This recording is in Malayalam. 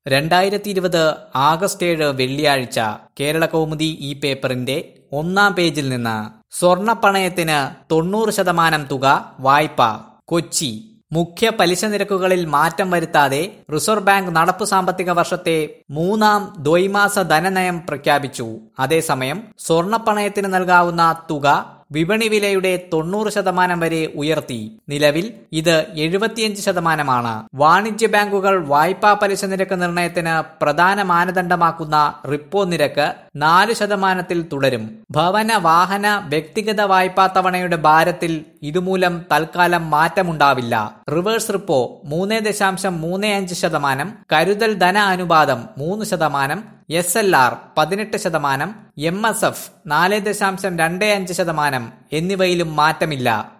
രണ്ടായിരത്തി ഇരുപത് ആഗസ്റ്റ് ഏഴ് വെള്ളിയാഴ്ച കേരള കൗമുദി ഈ പേപ്പറിന്റെ ഒന്നാം പേജിൽ നിന്ന് സ്വർണപ്പണയത്തിന് തൊണ്ണൂറ് ശതമാനം തുക വായ്പ കൊച്ചി മുഖ്യ പലിശ നിരക്കുകളിൽ മാറ്റം വരുത്താതെ റിസർവ് ബാങ്ക് നടപ്പു സാമ്പത്തിക വർഷത്തെ മൂന്നാം ദ്വൈമാസ ധനനയം പ്രഖ്യാപിച്ചു അതേസമയം സ്വർണപ്പണയത്തിന് നൽകാവുന്ന തുക വിപണി വിലയുടെ തൊണ്ണൂറ് ശതമാനം വരെ ഉയർത്തി നിലവിൽ ഇത് എഴുപത്തിയഞ്ച് ശതമാനമാണ് വാണിജ്യ ബാങ്കുകൾ വായ്പാ പലിശ നിരക്ക് നിർണയത്തിന് പ്രധാന മാനദണ്ഡമാക്കുന്ന റിപ്പോ നിരക്ക് നാല് ശതമാനത്തിൽ തുടരും ഭവന വാഹന വ്യക്തിഗത വായ്പാ തവണയുടെ ഭാരത്തിൽ ഇതുമൂലം തൽക്കാലം മാറ്റമുണ്ടാവില്ല റിവേഴ്സ് റിപ്പോ മൂന്ന് ദശാംശം മൂന്ന് അഞ്ച് ശതമാനം കരുതൽ ധന അനുപാതം മൂന്ന് ശതമാനം എസ് എൽ ആർ പതിനെട്ട് ശതമാനം എം എസ് എഫ് നാല് ദശാംശം രണ്ട് അഞ്ച് ശതമാനം എന്നിവയിലും മാറ്റമില്ല